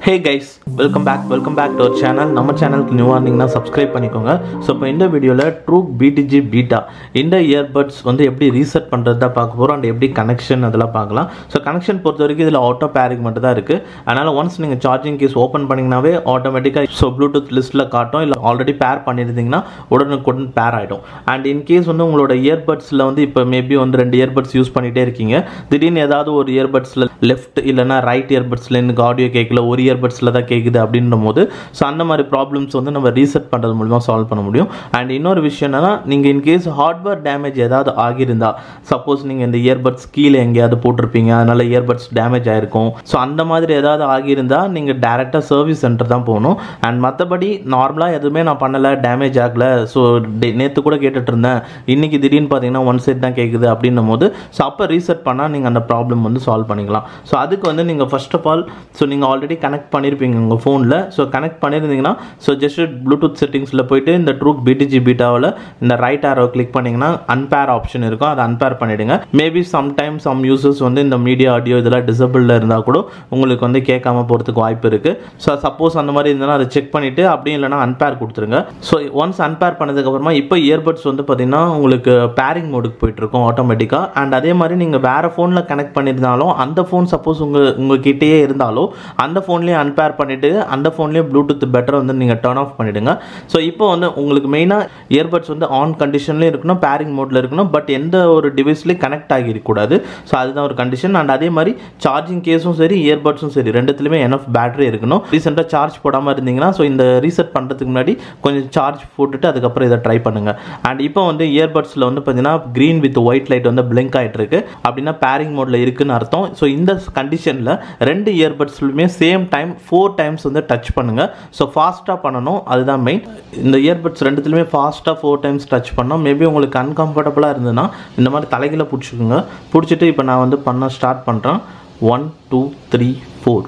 hey guys welcome back welcome back to our channel நம்ம சேனலுக்கு நியூவாக இருந்தீங்கன்னா சப்ஸ்கிரைப் பண்ணிக்கோங்க ஸோ இப்போ இந்த வீடியோவில் ட்ரூக் பிடிஜி பீட்டா இந்த இயர்பட்ஸ் வந்து எப்படி ரீசெட் பண்ணுறது தான் பார்க்க போகிறோம் அண்ட் எப்படி கனெக்ஷன் அதெல்லாம் பார்க்கலாம் ஸோ கனெக்ஷன் பொறுத்த வரைக்கும் இதில் ஆட்டோ பேரிங் மட்டும் தான் இருக்குது அதனால் ஒன்ஸ் நீங்கள் சார்ஜிங் கேஸ் ஓப்பன் பண்ணிங்கனாவே ஆட்டோமேட்டிக்காக ஸோ ப்ளூடூத் லிஸ்ட்டில் காட்டும் இல்லை ஆல்ரெடி பேர் பண்ணியிருந்தீங்கன்னா உடனுக்குடன் பேர் ஆகிடும் அண்ட் இன்கேஸ் வந்து உங்களோட இயர்பட்ஸில் வந்து இப்போ மேபி வந்து ரெண்டு இயர்பட்ஸ் யூஸ் பண்ணிகிட்டே இருக்கீங்க திடீர்னு ஏதாவது ஒரு இயர்பட்ஸில் லெஃப்ட் இல்லைனா ரைட் இயர்பட்ஸில் எனக்கு ஆடியோ கேட்கல ஒரு இயர்பட்ஸில் தான் கேட்குது அப்படின்ற போது ஸோ அந்த மாதிரி ப்ராப்ளம்ஸ் வந்து நம்ம ரீசெட் பண்ணுறது மூலிமா சால்வ் பண்ண முடியும் அண்ட் இன்னொரு விஷயம் என்னன்னா நீங்கள் இன்கேஸ் ஹார்ட்வேர் டேமேஜ் ஏதாவது ஆகியிருந்தா சப்போஸ் நீங்கள் இந்த இயர்பட்ஸ் கீழே எங்கேயாவது போட்டிருப்பீங்க அதனால இயர்பட்ஸ் டேமேஜ் ஆயிருக்கும் ஸோ அந்த மாதிரி ஏதாவது ஆகியிருந்தா நீங்கள் டேரெக்டாக சர்வீஸ் சென்டர் தான் போகணும் அண்ட் மற்றபடி நார்மலாக எதுவுமே நான் பண்ணலை டேமேஜ் ஆகலை ஸோ நேற்று கூட கேட்டுட்டு இருந்தேன் இன்னைக்கு திடீர்னு பார்த்தீங்கன்னா ஒன் சைட் தான் கேட்குது அப்படின்னும் போது ஸோ அப்போ ரீசெட் பண்ணால் நீங்கள் அந்த ப்ராப்ளம் வந்து சால்வ் பண்ணிக்கலாம் ஸோ அதுக்கு வந்து நீங்கள் ஃபர்ஸ்ட் ஆஃப் ஆல் ஸோ நீங்கள் ஆல்ரெடி கனெக்ட் பண்ணியிருப்பீங்க உங்கள் ஃபோனில் ஸோ கனெக்ட் பண்ணியிருந்தீங்கன்னா ஸோ ஜஸ்ட் ப்ளூடூத் செட்டிங்ஸில் போயிட்டு இந்த ட்ரூக் பிடிஜி பீட்டாவில் இந்த ரைட் ஆரோ கிளிக் பண்ணிங்கன்னா அன்பேர் ஆப்ஷன் இருக்கும் அதை அன்பேர் பண்ணிவிடுங்க மேபி சம்டைம் சம் யூசர்ஸ் வந்து இந்த மீடியா ஆடியோ இதெல்லாம் டிசபிளில் இருந்தால் கூட உங்களுக்கு வந்து கேட்காம போகிறதுக்கு வாய்ப்பு இருக்குது ஸோ சப்போஸ் அந்த மாதிரி இருந்ததுன்னா அதை செக் பண்ணிவிட்டு அப்படியும் இல்லைனா அன்பேர் கொடுத்துருங்க ஸோ ஒன்ஸ் அன்பேர் பண்ணதுக்கப்புறமா இப்போ இயர்பட்ஸ் வந்து பார்த்தீங்கன்னா உங்களுக்கு பேரிங் மோடுக்கு போயிட்டுருக்கும் ஆட்டோமேட்டிக்காக அண்ட் அதே மாதிரி நீங்கள் வேறு ஃபோனில் கனெக்ட் பண்ணியிருந்தாலும் அந்த ஃபோன் சப்போஸ் உங்கள் உங்கள் கிட்டேயே இருந்தாலும் அந்த ஃபோன்லேயே அன்பேர் பண்ணிவிட்டு அந்த ஃபோன்லேயே ப்ளூடூத் பெட்டர் வந்து நீங்கள் டர்ன் ஆஃப் பண்ணிவிடுங்க ஸோ இப்போ வந்து உங்களுக்கு மெயினாக இயர்பட்ஸ் வந்து ஆன் கண்டிஷன்லேயும் இருக்கணும் பேரிங் மோடில் இருக்கணும் பட் எந்த ஒரு டிவைஸ்லேயும் கனெக்ட் ஆகிருக்கக்கூடாது ஸோ அதுதான் ஒரு கண்டிஷன் அண்ட் அதே மாதிரி சார்ஜிங் கேஸும் சரி இயர்பட்ஸும் சரி ரெண்டுத்துலையுமே எனஃப் பேட்டரி இருக்கணும் ரீசெண்டாக சார்ஜ் போடாமல் இருந்தீங்கன்னா ஸோ இந்த ரீசெட் பண்ணுறதுக்கு முன்னாடி கொஞ்சம் சார்ஜ் போட்டுட்டு அதுக்கப்புறம் இதை ட்ரை பண்ணுங்கள் அண்ட் இப்போ வந்து இயர்பட்ஸில் வந்து பார்த்தீங்கன்னா க்ரீன் வித் ஒயிட் லைட் வந்து பிளிங்க் ஆகிட்டு இருக்கு அப்படின்னா பேரிங் மோடில் இருக்குன்னு அர்த்தம் ஸோ இந்த கண்டிஷனில் ரெண்டு இயர்பட்ஸ்லையுமே சேம் டைம் ஃபோர் டைம்ஸ் வந்து டச் பண்ணுங்கள் ஸோ ஃபாஸ்ட்டாக பண்ணணும் அதுதான் மெயின் இந்த இயர்பட்ஸ் ரெண்டுத்துலையுமே ஃபாஸ்ட்டாக ஃபோர் டைம்ஸ் டச் பண்ணோம் மேபி உங்களுக்கு அன்கம்ஃபர்டபுளாக இருந்ததுன்னா இந்த மாதிரி தலைகளை பிடிச்சிக்கோங்க பிடிச்சிட்டு இப்போ நான் வந்து பண்ண ஸ்டார்ட் பண்ணுறேன் one two three four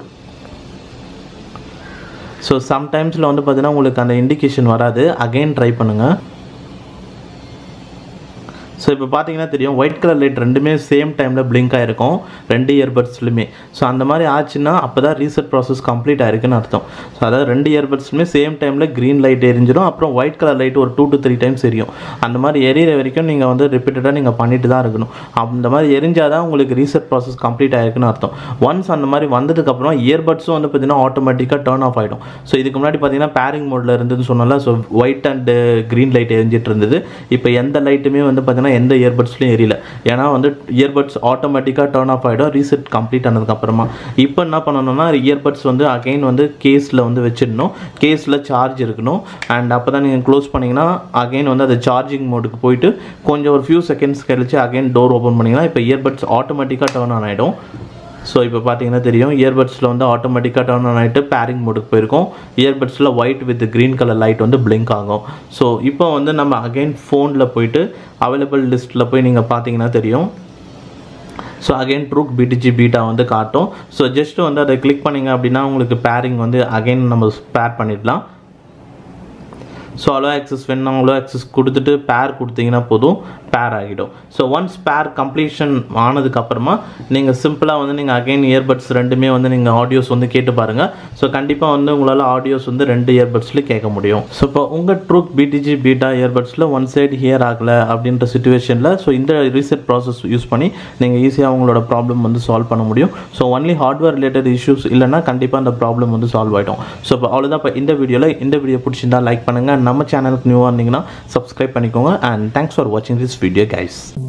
so சம்டைம்ஸில் வந்து பார்த்தீங்கன்னா உங்களுக்கு அந்த இண்டிகேஷன் வராது அகைன் ட்ரை பண்ணுங்கள் ஸோ இப்போ பார்த்தீங்கன்னா தெரியும் ஒயிட் கலர் லைட் ரெண்டுமே சேம் டைமில் பிளிங்க் ஆகிருக்கும் ரெண்டு இயர்பட்ஸ்லையுமே ஸோ அந்த மாதிரி ஆச்சுன்னா அப்போ தான் ரீசெட் ப்ராசஸ் கம்ப்ளீட் ஆயிருக்குன்னு அர்த்தம் ஸோ அதாவது ரெண்டு இயர்பட்ஸ்லுமே சேம் டைமில் க்ரீன் லைட் எரிஞ்சிடும் அப்புறம் ஒயிட் கலர் லைட் ஒரு டூ டு த்ரீ டைம்ஸ் எரியும் அந்த மாதிரி எரியிற வரைக்கும் நீங்கள் வந்து ரிப்பீட்டடாக நீங்கள் பண்ணிட்டு தான் இருக்கணும் அந்த மாதிரி எரிஞ்சால் தான் உங்களுக்கு ரீசெட் ப்ராசஸ் கம்ப்ளீட் ஆயிருக்குன்னு அர்த்தம் ஒன்ஸ் அந்த மாதிரி வந்ததுக்கப்புறம் இயர்பட்ஸும் வந்து பார்த்தீங்கன்னா ஆட்டோமேட்டிக்காக டர்ன் ஆஃப் ஆகிடும் ஸோ இதுக்கு முன்னாடி பார்த்தீங்கன்னா பேரிங் மோடில் இருந்ததுன்னு சொன்னால so white and green light எரிஞ்சிட்டு இருந்தது இப்போ எந்த லைட்டுமே வந்து பார்த்தீங்கன்னா எந்த இயர்பட்ஸ்லையும் எரியல ஏன்னா வந்து இயர்பட்ஸ் ஆட்டோமேட்டிக்காக டர்ன் ஆஃப் ஆகிடும் ரீசெட் கம்ப்ளீட் ஆனதுக்கப்புறமா இப்போ என்ன பண்ணணும்னா இயர்பட்ஸ் வந்து அகைன் வந்து கேஸில் வந்து வச்சிடணும் கேஸில் சார்ஜ் இருக்கணும் அண்ட் அப்போ தான் நீங்கள் க்ளோஸ் பண்ணிங்கன்னா அகைன் வந்து அது சார்ஜிங் மோடுக்கு போயிட்டு கொஞ்சம் ஒரு ஃபியூ செகண்ட்ஸ் கழிச்சு அகைன் டோர் ஓப்பன் பண்ணிங்கன்னா இப்போ இயர்பட்ஸ் ஆட்டோமேட்டிக்காக டர்ன் ஆன் ஆகிடும் ஸோ இப்போ பார்த்தீங்கன்னா தெரியும் இயர்பட்ஸில் வந்து ஆட்டோமேட்டிக்காக டர்ன் ஆன் ஆகிட்டு பேரிங் மோடுக்கு போயிருக்கோம் இயர்பட்ஸில் white with green colour light வந்து பிளிங்க் ஆகும் ஸோ இப்போ வந்து நம்ம அகைன் ஃபோனில் போயிட்டு அவைலபிள் லிஸ்ட்டில் போய் நீங்கள் பார்த்தீங்கன்னா தெரியும் so again Truke BTG beta வந்து காட்டும் ஸோ ஜஸ்ட் வந்து அதை கிளிக் பண்ணிங்க அப்படின்னா உங்களுக்கு பேரிங் வந்து அகைன் நம்ம பேர் பண்ணிடலாம் ஸோ அலோ ஆக்சஸ் வேணும் அலோ ஆக்சஸ் கொடுத்துட்டு பேர் கொடுத்தீங்கன்னா போதும் பேர் ஆகிடும் ஸோ ஒன்ஸ் பேர் கம்ப்ளீஷன் ஆனதுக்கப்புறமா நீங்கள் சிம்பிளாக வந்து நீங்கள் அகைன் இயர்பட்ஸ் ரெண்டுமே வந்து நீங்கள் ஆடியோஸ் வந்து கேட்டு பாருங்கள் ஸோ கண்டிப்பாக வந்து உங்களால் ஆடியோஸ் வந்து ரெண்டு இயர்பட்ஸ்லேயும் கேட்க முடியும் ஸோ இப்போ உங்கள் ட்ரூக் பிடிஜி பீட்டா இயர்பட்ஸில் ஒன் சைடு ஹியர் ஆகலை அப்படின்ற சுச்சுவேஷனில் ஸோ இந்த ரீசெட் ப்ராசஸ் யூஸ் பண்ணி நீங்கள் ஈஸியாக உங்களோட ப்ராப்ளம் வந்து சால்வ் பண்ண முடியும் so only hardware related issues இல்லைனா கண்டிப்பாக அந்த ப்ராப்ளம் வந்து சால்வ் ஆகிடும் ஸோ இப்போ அவ்வளோதான் இப்போ இந்த வீடியோவில் இந்த வீடியோ பிடிச்சிருந்தா லைக் பண்ணுங்கள் நம்ம சேனலுக்கு நியூவாக இருந்தீங்கன்னா சப்ஸ்கிரைப் பண்ணிக்கோங்க அண்ட் தேங்க்ஸ் ஃபார் வாட்சிங் திஸ் வீடியோ கைஸ்